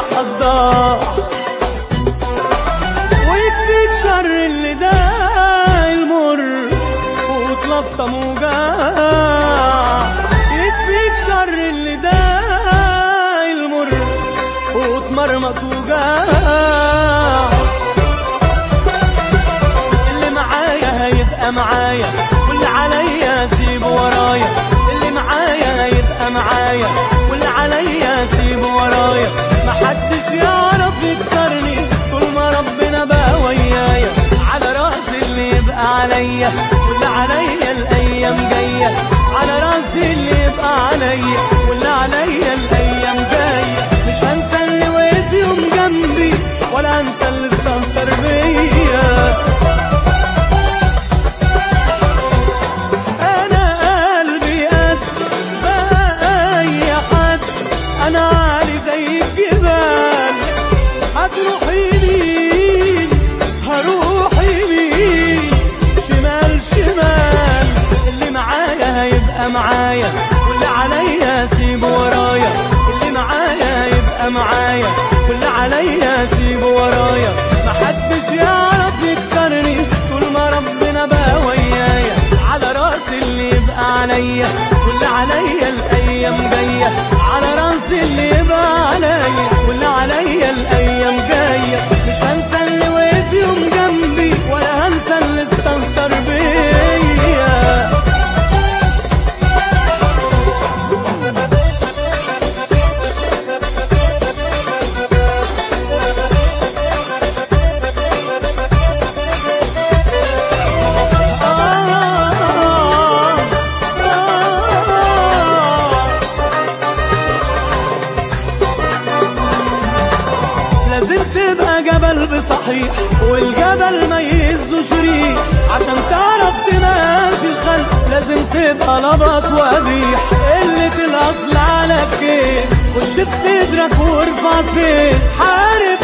قدار ويكفيك شر اللي ده المر وتلطم وجاع يكفيك شر اللي ده المر وتمرمط وجاع اللي معايا هيبقى معايا واللي عليا سيبه ورايا اللي معايا هيبقى معايا واللي عليا سيبه ورايا محدش يعرف يكسرني طول ما ربنا بقى ويايا على راسي اللي يبقى عليا واللي عليا الايام جايه على راسي اللي يبقى عليا واللي عليا الايام جايه مش هنسى اللي وقف يوم جنبي ولا هنسى اللي استهتر بيا انا قلبي قد بقى اي حد انا عالي زي الجبال هتروح يمين هروح يمين شمال شمال اللي معايا هيبقى معايا واللي عليا سيبه ورايا اللي معايا هيبقى معايا واللي عليا سيبه ورايا محدش يعرف يكسرني طول ما ربنا بقى ويايا على راسي اللي يبقى عليا واللي عليا الايام جايه على راسي اللي يبقى عليا واللي عليا الايام جايه مش هنسى اللي وقف يوم جنبي ولا هنسى اللي استهتر بيا آه آه لازم تبقى جبل بصحيح والجبل ما يهزوش ريح عشان تعرف تماشي الخلق لازم تبقى لبط وقبيح قلة الأصل على كيف خش في صدرك وارفع سيف حارب